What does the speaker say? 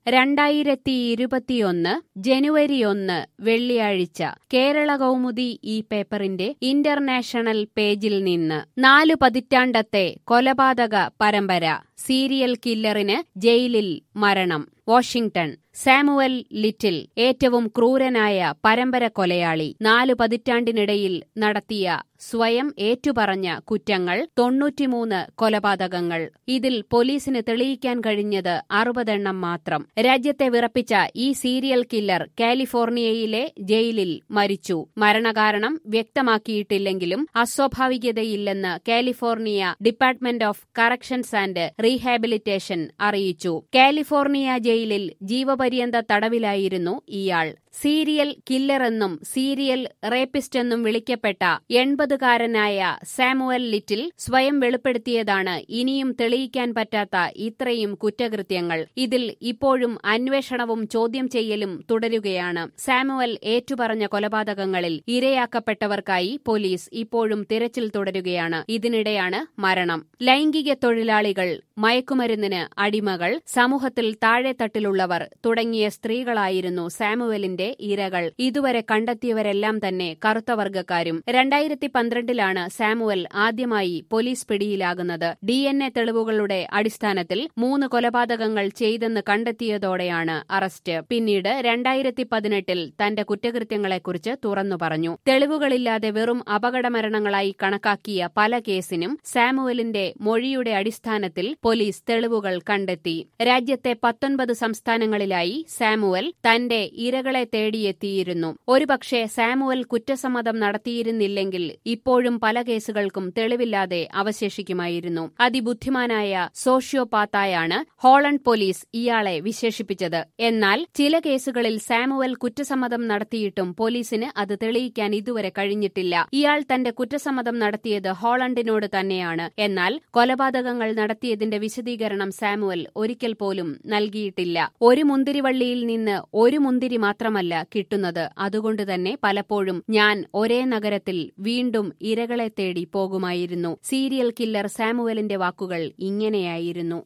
രണ്ടായിരത്തി ഇരുപത്തിയൊന്ന് ജനുവരി ഒന്ന് വെള്ളിയാഴ്ച കേരള കൗമുദി ഈ പേപ്പറിന്റെ ഇന്റർനാഷണൽ പേജിൽ നിന്ന് നാലു പതിറ്റാണ്ടത്തെ കൊലപാതക പരമ്പര സീരിയൽ കില്ലറിന് ജയിലിൽ മരണം വാഷിംഗ്ടൺ സാമുവൽ ലിറ്റിൽ ഏറ്റവും ക്രൂരനായ പരമ്പര കൊലയാളി നാലു പതിറ്റാണ്ടിനിടയിൽ നടത്തിയ സ്വയം ഏറ്റുപറഞ്ഞ കുറ്റങ്ങൾ തൊണ്ണൂറ്റിമൂന്ന് കൊലപാതകങ്ങൾ ഇതിൽ പോലീസിന് തെളിയിക്കാൻ കഴിഞ്ഞത് അറുപതെണ്ണം മാത്രം രാജ്യത്തെ വിറപ്പിച്ച ഈ സീരിയൽ കില്ലർ കാലിഫോർണിയയിലെ ജയിലിൽ മരിച്ചു മരണകാരണം വ്യക്തമാക്കിയിട്ടില്ലെങ്കിലും അസ്വാഭാവികതയില്ലെന്ന് California department of corrections and rehabilitation അറിയിച്ചു കാലിഫോർണിയ ജയിലിൽ ജീവപര്യന്ത തടവിലായിരുന്നു ഇയാൾ സീരിയൽ കില്ലറെന്നും സീരിയൽ റേപ്പിസ്റ്റെന്നും വിളിക്കപ്പെട്ട എൺപതുകാരനായ സാമുവൽ ലിറ്റിൽ സ്വയം വെളിപ്പെടുത്തിയതാണ് ഇനിയും തെളിയിക്കാൻ പറ്റാത്ത ഇത്രയും കുറ്റകൃത്യങ്ങൾ ഇതിൽ ഇപ്പോഴും അന്വേഷണവും ചോദ്യം ചെയ്യലും തുടരുകയാണ് സാമുവൽ ഏറ്റുപറഞ്ഞ കൊലപാതകങ്ങളിൽ ഇരയാക്കപ്പെട്ടവർക്കായി പോലീസ് ഇപ്പോഴും തിരച്ചിൽ തുടരുകയാണ് ഇതിനിടെയാണ് മരണം ലൈംഗിക തൊഴിലാളികൾ മയക്കുമരുന്നിന് അടിമകൾ സമൂഹത്തിൽ താഴെത്തട്ടിലുള്ളവർ തുടങ്ങിയ സ്ത്രീകളായിരുന്നു സാമുവലിന്റെ ഇരകൾ ഇതുവരെ കണ്ടെത്തിയവരെല്ലാം തന്നെ കറുത്ത വർഗക്കാരും രണ്ടായിരത്തി പന്ത്രണ്ടിലാണ് സാമുവൽ ആദ്യമായി പോലീസ് പിടിയിലാകുന്നത് ഡി എൻ എ തെളിവുകളുടെ അടിസ്ഥാനത്തിൽ മൂന്ന് കൊലപാതകങ്ങൾ ചെയ്തെന്ന് കണ്ടെത്തിയതോടെയാണ് അറസ്റ്റ് പിന്നീട് രണ്ടായിരത്തി പതിനെട്ടിൽ തന്റെ കുറ്റകൃത്യങ്ങളെക്കുറിച്ച് തുറന്നു പറഞ്ഞു തെളിവുകളില്ലാതെ വെറും അപകടമരണങ്ങളായി കണക്കാക്കിയ പല കേസിനും സാമുവലിന്റെ മൊഴിയുടെ അടിസ്ഥാനത്തിൽ പോലീസ് തെളിവുകൾ കണ്ടെത്തി രാജ്യത്തെ പത്തൊൻപത് സംസ്ഥാനങ്ങളിലായി സാമുവൽ തന്റെ ഇരകളെ തേടിയെത്തിയിരുന്നു ഒരുപക്ഷെ സാമുവൽ കുറ്റസമ്മതം നടത്തിയിരുന്നില്ലെങ്കിൽ ഇപ്പോഴും പല കേസുകൾക്കും തെളിവില്ലാതെ അവശേഷിക്കുമായിരുന്നു അതിബുദ്ധിമാനായ സോഷ്യോപാത്തായാണ് ഹോളണ്ട് പോലീസ് ഇയാളെ വിശേഷിപ്പിച്ചത് എന്നാൽ ചില കേസുകളിൽ സാമുവൽ കുറ്റസമ്മതം നടത്തിയിട്ടും പോലീസിന് അത് തെളിയിക്കാൻ ഇതുവരെ കഴിഞ്ഞിട്ടില്ല ഇയാൾ തന്റെ കുറ്റസമ്മതം നടത്തിയത് ഹോളണ്ടിനോട് തന്നെയാണ് എന്നാൽ കൊലപാതകങ്ങൾ നടത്തിയതിന്റെ വിശദീകരണം സാമുവൽ ഒരിക്കൽ പോലും നൽകിയിട്ടില്ല ഒരു മുന്തിരിവള്ളിയിൽ നിന്ന് ഒരു മുന്തിരി മാത്രമല്ല കിട്ടുന്നത് അതുകൊണ്ട് തന്നെ പലപ്പോഴും ഞാൻ ഒരേ നഗരത്തിൽ വീണ്ടും ഇരകളെ തേടി പോകുമായിരുന്നു സീരിയൽ കില്ലർ സാമുവലിന്റെ വാക്കുകൾ ഇങ്ങനെയായിരുന്നു